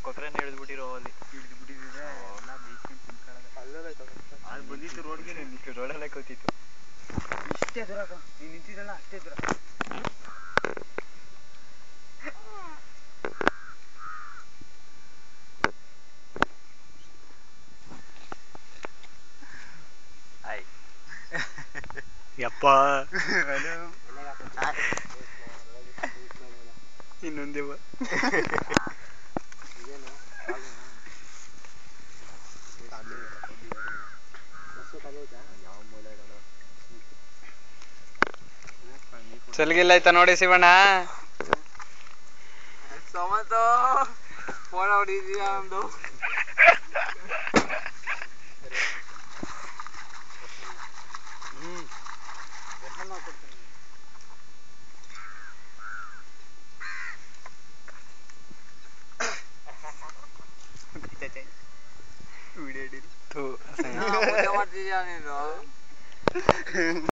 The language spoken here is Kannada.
ಕೊಕ್ಕರೆನ ಹಿಡಿದ್ಬಿಟ್ಟಿರೋ ಅಲ್ಲಿ ಹಿಡಿದು ಬಿಟ್ಟಿದ್ರೆ ಎಲ್ಲ ಬೇಯಿಸ್ಕೊಂಡು ತಿನ್ಕೊಳ್ಳೋದು ಅದು ಬಂದಿತ್ತು ರೋಡ್ಗೆ ರೋಡಲ್ಲೇ ಕೂತಿತ್ತು ಇಷ್ಟೇ ದೂರ ಕಣೋ. ನೀನ್ ನಿಂತಿದ್ದಲ್ಲ ಅಷ್ಟೇ ದೂರ ಆಯ್ ಯಪ್ಪ ಇನ್ನೊಂದೇ ಬಾ ಸಲ್ಗಿಲ್ಲ ಆಯ್ತಾ ನೋಡಿ ಶಿವಣ್ಣ ಸಮತ ಫೋನ್ ಹೊಡಿದೀಯಾ ನಮ್ದು ಥು, ಮಾಡ್ತಿದ್ಯಾ ನೀನು